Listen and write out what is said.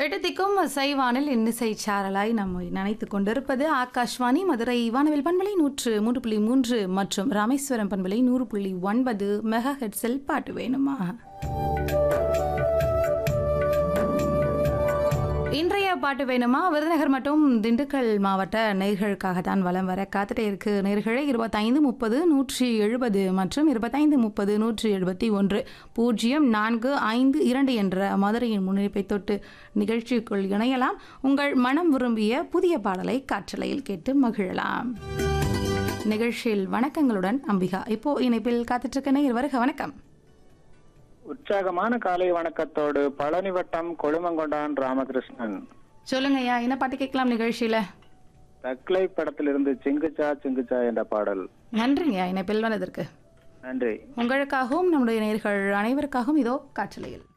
எட்டத்திக்கும் சைவானில் இன்னிசை சாரலாய் நம்மை நினைத்து கொண்டிருப்பது ஆகாஷ்வாணி மதுரை வானவில் பண்பலை நூற்று மூன்று புள்ளி மூன்று மற்றும் ராமேஸ்வரம் பண்பலை நூறு புள்ளி ஒன்பது மெகா ஹெட்ஸில் பாட்டு வேணுமா இன்றைய பாட்டு வேணுமா விருதுநகர் மற்றும் திண்டுக்கல் மாவட்ட நேர்களுக்காக தான் வலம் வர காத்துட்டே இருக்கு நேர்களை இருபத்தைந்து முப்பது நூற்றி எழுபது மற்றும் இருபத்தைந்து முப்பது நூற்றி எழுபத்தி ஒன்று பூஜ்ஜியம் நான்கு ஐந்து இரண்டு என்ற மதுரையின் முன்னிலைப்பை தொட்டு நிகழ்ச்சிக்குள் இணையலாம் உங்கள் மனம் விரும்பிய புதிய பாடலை காற்றலையில் கேட்டு மகிழலாம் நிகழ்ச்சியில் வணக்கங்களுடன் அம்பிகா இப்போ இணைப்பில் காத்துட்டு நேர் வருக வணக்கம் உற்சாகமான காலை வணக்கத்தோடு பழனி வட்டம் கொழுமங்கொண்டான் ராமகிருஷ்ணன் சொல்லுங்க ஐயா என்ன பாட்டு கேட்கலாம் நிகழ்ச்சியில தக்லை படத்திலிருந்து சிங்குச்சா சிங்குச்சா என்ற பாடல் நன்றிங்க இணைப்பில் வந்ததற்கு நன்றி உங்களுக்காகவும் நம்முடைய நேர்கள் அனைவருக்காகவும் இதோ காற்றலையில்